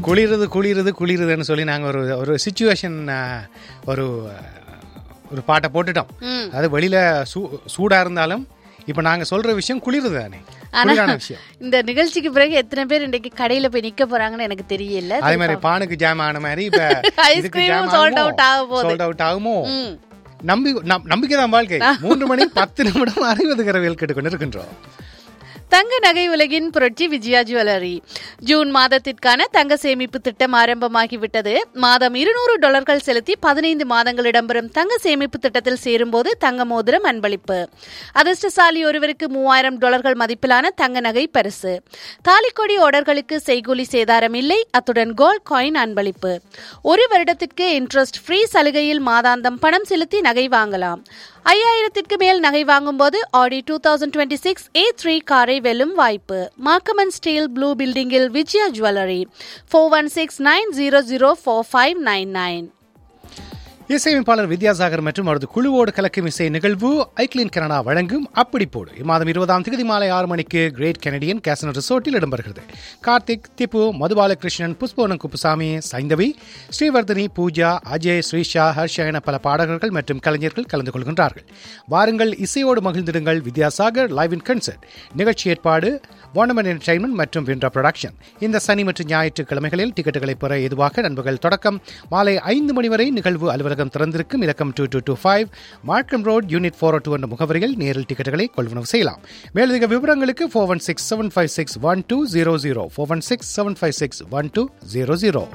குளிருது குளிருது குளிருதுன்னு சொல்லி நாங்கள் ஒரு ஒரு சுச்சுவேஷன் ஒரு ஒரு பாட்டை போட்டுட்டோம் ம். அது வெளியில சூ சூடா இருந்தாலும் இப்ப நாங்க சொல்ற விஷயம் குளிருது தானே ஆனா குளிரான விஷயம் இந்த நிகழ்ச்சிக்கு பிறகு எத்தனை பேர் இன்னைக்கு கடையில போய் நிக்க போறாங்கன்னு எனக்கு தெரியல அதே மாதிரி பானுக்கு ஜாம் ஆன மாதிரி இப்ப Ice இதுக்கு cream ஜாம் sold out ஆக போகுது. சோல்ட் அவுட் ஆகுமோ ம். நம்பி நம்- நம்பிக்கை தான் வாழ்க்கை மூன்று மணி பத்து நிமிடம் அறுபது கரவியல் கேட்டுக்கொண்டு இருக்கின்றோம் தங்க நகை உலகின் புரட்சி விஜயா ஜுவல்லரி ஜூன் மாதத்திற்கான தங்க சேமிப்பு திட்டம் ஆரம்பமாகிவிட்டது மாதம் இருநூறு டாலர்கள் செலுத்தி பதினைந்து மாதங்கள் இடம்பெறும் தங்க சேமிப்பு திட்டத்தில் சேரும்போது தங்க மோதிரம் அன்பளிப்பு அதிர்ஷ்டசாலி ஒருவருக்கு மூவாயிரம் டாலர்கள் மதிப்பிலான தங்க நகை பரிசு தாலிக்கொடி ஆர்டர்களுக்கு செய்கூலி சேதாரம் இல்லை அத்துடன் கோல்ட் காயின் அன்பளிப்பு ஒரு வருடத்திற்கு இன்ட்ரெஸ்ட் ஃப்ரீ சலுகையில் மாதாந்தம் பணம் செலுத்தி நகை வாங்கலாம் ஐயாயிரத்திற்கு மேல் நகை வாங்கும்போது Audi two thousand twenty six A three காரை வெல்லும் வாய்ப்பு மார்க்கமன் ஸ்டீல் ப்ளூ பில்டிங்கில் Vijaya jewellery four one six nine zero zero four five nine nine இசையமைப்பாளர் வித்யாசாகர் மற்றும் அவரது குழுவோடு கலக்கும் இசை நிகழ்வு ஐக்லின் கனடா வழங்கும் அப்படி போடு இம்மாதம் இருபதாம் தேதி மாலை ஆறு மணிக்கு கிரேட் கெனடியன் கேசன் ரிசோர்ட்டில் இடம்பெறுகிறது கார்த்திக் திப்பு மதுபாலகிருஷ்ணன் புஷ்பவனம் குப்புசாமி சைந்தவி ஸ்ரீவர்தனி பூஜா அஜய் ஸ்ரீஷா ஹர்ஷா என பல பாடகர்கள் மற்றும் கலைஞர்கள் கலந்து கொள்கின்றார்கள் வாருங்கள் இசையோடு மகிழ்ந்திடுங்கள் வித்யாசாகர் லைவ் இன் கன்சர்ட் நிகழ்ச்சி ஏற்பாடு வார்னமெண்ட் என்டர்டைன்மெண்ட் மற்றும் வின்ட்ரா ப்ரொடக்ஷன் இந்த சனி மற்றும் ஞாயிற்றுக்கிழமைகளில் டிக்கெட்டுகளை பெற ஏதுவாக நண்பர்கள் தொடக்கம் மாலை ஐந்து மணி வரை நிகழ்வு அலுவலகம் திறந்திருக்கும் இலக்கம் two two two five Markham road unit four two என்ற முகவரியில் நேரில் டிக்கெட்டுகளை கொள்வனவு செய்யலாம் மேலதிக விவரங்களுக்கு four one six seven five six one two zero zero four one six seven five six one two zero zero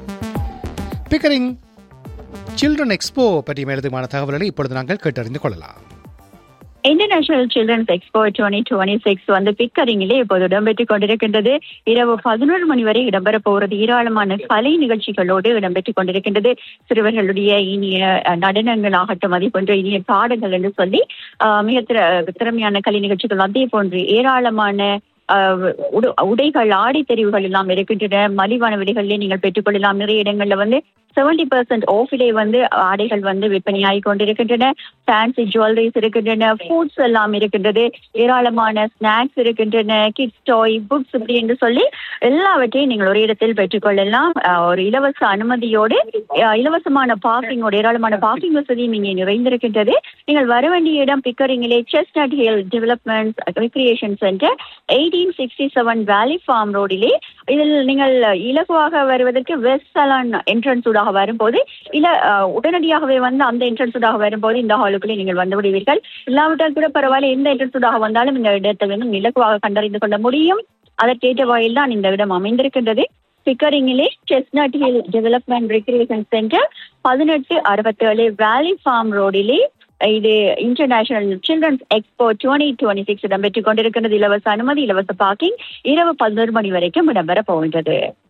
Pickering children expo பற்றிய மேலதிகமான தகவல்களை இப்பொழுது நாங்கள் கேட்டறிந்து கொள்ளலாம் international children's expo twenty twenty six வந்து பிக்கரிங்கிலே இப்போது இடம்பெற்றுக் கொண்டிருக்கின்றது இரவு பதினோரு மணி வரை இடம்பெற போகிறது ஏராளமான கலை நிகழ்ச்சிகளோடு இடம்பெற்றுக் கொண்டிருக்கின்றது சிறுவர்களுடைய இனிய அஹ், நடனங்கள் ஆகட்டும் அதே போன்ற இனிய பாடல்கள் என்று சொல்லி அஹ், மிக திற- திறமையான கலை நிகழ்ச்சிகள் அதே போன்று ஏராளமான அஹ், உடு- உடைகள் ஆடை தெரிவுகள் எல்லாம் இருக்கின்றன மலிவான விலைகளிலே நீங்கள் பெற்றுக்கொள்ளலாம் நிறைய இடங்கள்ல வந்து செவன்டி பர்சன்ட் ஆஃபிலே வந்து ஆடைகள் வந்து விற்பனையாகி கொண்டிருக்கின்றன ஃபேன்சி ஜுவல்லரிஸ் இருக்கின்றன ஃபுட்ஸ் எல்லாம் இருக்கின்றது ஏராளமான ஸ்நாக்ஸ் இருக்கின்றன கிட்ஸ் டாய் புக்ஸ் இப்படி என்று சொல்லி எல்லாவற்றையும் நீங்கள் ஒரு இடத்தில் பெற்றுக்கொள்ளலாம் அஹ், ஒரு இலவச அனுமதியோடு அஹ், இலவசமான பார்க்கிங்கோடு ஏராளமான பார்க்கிங் வசதியும் இங்கே நிறைந்திருக்கின்றது நீங்கள் வர வேண்டிய இடம் பிக்கரிங்கிலே Chestnut hill development recreation centre eighteen sixty seven valley farm ரோடிலே இதில் நீங்கள் இலகுவாக வருவதற்கு வெஸ்ட் சலான் என்ட்ரன்ஸ் ஊடாக வரும்போது இல்ல அஹ், உடனடியாகவே வந்து அந்த என்ட்ரன்ஸ் ஊடாக வரும்போது இந்த ஹாலுக்குள்ளே நீங்கள் வந்து விடுவீர்கள் இல்லாவிட்டால் கூட பரவாயில்ல எந்த என்ட்ரன்ஸ் ஊடாக வந்தாலும் இந்த இடத்தை வந்து இலகுவாக கண்டறிந்து கொள்ள முடியும் அதற்கேற்ற வகையில் தான் இந்த இடம் அமைந்திருக்கின்றது பிக்கரிங்கிலே Chestnut hill development recreation centre பதினெட்டு அறுபத்தேழு வேலி ஃபார்ம் ரோடிலே இது international children's expo twenty twenty six இடம்பெற்றுக் கொண்டிருக்கிறது இலவச அனுமதி இலவச பார்க்கிங் இரவு பதினோரு மணி வரைக்கும் இடம்பெற போகின்றது